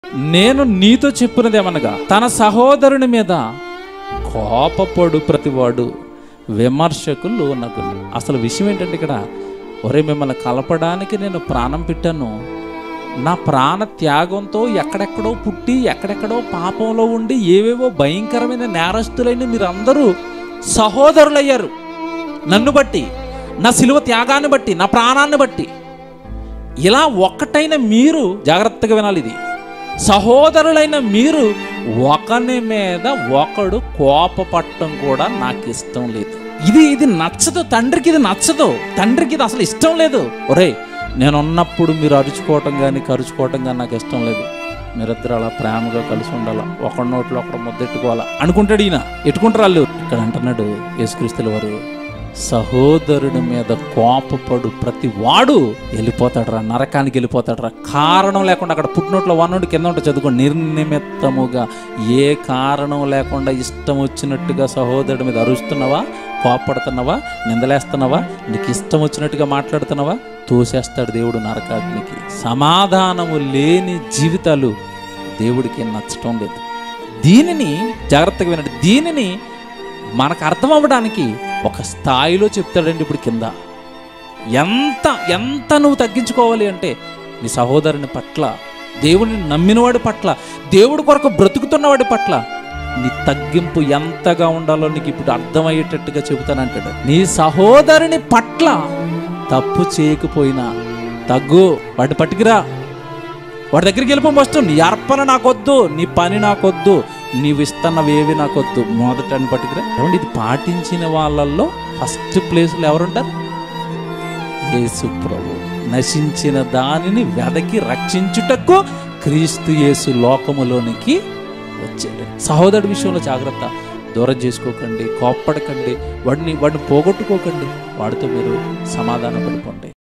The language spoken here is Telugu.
నేను నీతో చెప్పినదేమనగా తన సహోదరుని మీద కోపపడు ప్రతివాడు విమర్శకు లోనగు అసలు విషయం ఏంటంటే ఇక్కడ ఒరే మిమ్మల్ని కలపడానికి నేను ప్రాణం పెట్టాను నా ప్రాణ త్యాగంతో ఎక్కడెక్కడో పుట్టి ఎక్కడెక్కడో పాపంలో ఉండి ఏవేవో భయంకరమైన నేరస్తులైన మీరందరూ సహోదరులయ్యారు నన్ను బట్టి నా సిలువ త్యాగాన్ని బట్టి నా ప్రాణాన్ని బట్టి ఇలా ఒక్కటైన మీరు జాగ్రత్తగా వినాలి ఇది సహోదరులైన మీరు ఒకని మీద ఒకడు కోపపట్టడం కూడా నాకు ఇష్టం లేదు ఇది ఇది నచ్చదు తండ్రికి ఇది నచ్చదు తండ్రికి ఇది అసలు ఇష్టం లేదు ఒరే నేను ఉన్నప్పుడు మీరు అరుచుకోవటం కానీ కరుచుకోవటం కానీ నాకు ఇష్టం లేదు మీరిద్దరు అలా ప్రేమగా కలిసి ఉండాలా ఒకడి నోట్లో ఒకడు ముద్దెట్టుకోవాలా అనుకుంటాడు ఈయన ఎట్టుకుంటారు వాళ్ళు ఇక్కడ అంటున్నాడు యేసుక్రీస్తుల వారు సహోదరుడి మీద కోపపడు ప్రతి వాడు వెళ్ళిపోతాడరా నరకానికి వెళ్ళిపోతాడరా కారణం లేకుండా అక్కడ పుట్టినోట్లో వన్నుండి కింద ఉంటే చదువుకోండి నిర్నిమిత్తముగా ఏ కారణం లేకుండా ఇష్టం వచ్చినట్టుగా సహోదరుడి మీద అరుస్తున్నావా కోపడుతున్నావా నిందలేస్తున్నావా నీకు ఇష్టం వచ్చినట్టుగా మాట్లాడుతున్నావా తోసేస్తాడు దేవుడు నరకాగ్నికి సమాధానము లేని జీవితాలు దేవుడికి నచ్చటం లేదు దీనిని జాగ్రత్తగా వినండి దీనిని మనకు అర్థం అవ్వడానికి ఒక స్థాయిలో చెప్తాడండి ఇప్పుడు కింద ఎంత ఎంత నువ్వు తగ్గించుకోవాలి అంటే నీ సహోదరుని పట్ల దేవుడిని నమ్మినవాడి పట్ల దేవుడి కొరకు బ్రతుకుతున్నవాడి పట్ల నీ తగ్గింపు ఎంతగా ఉండాలో నీకు ఇప్పుడు అర్థమయ్యేటట్టుగా చెబుతానంటాడు నీ సహోదరుని పట్ల తప్పు చేయకపోయినా తగ్గు వాడిని పట్టుకురా వాడి దగ్గరికి వెళ్ళిపోయి ఫస్ట్ నీ అర్పణ నాకొద్దు నీ పని నాకొద్దు నీవు ఇస్తున్నవేవి నాకొద్దు మొదటని పట్టుకురా ఏమండి ఇది పాటించిన వాళ్ళల్లో ఫస్ట్ ప్లేస్లో ఎవరుంటారు యేసు ప్రభు నశించిన దానిని వెదకి రక్షించుటకు క్రీస్తు యేసు లోకములోనికి వచ్చాడు సహోదరుడి విషయంలో జాగ్రత్త దూరం చేసుకోకండి కోప్పడకండి వాడిని వాడిని పోగొట్టుకోకండి వాడితో మీరు సమాధాన పడిపోండి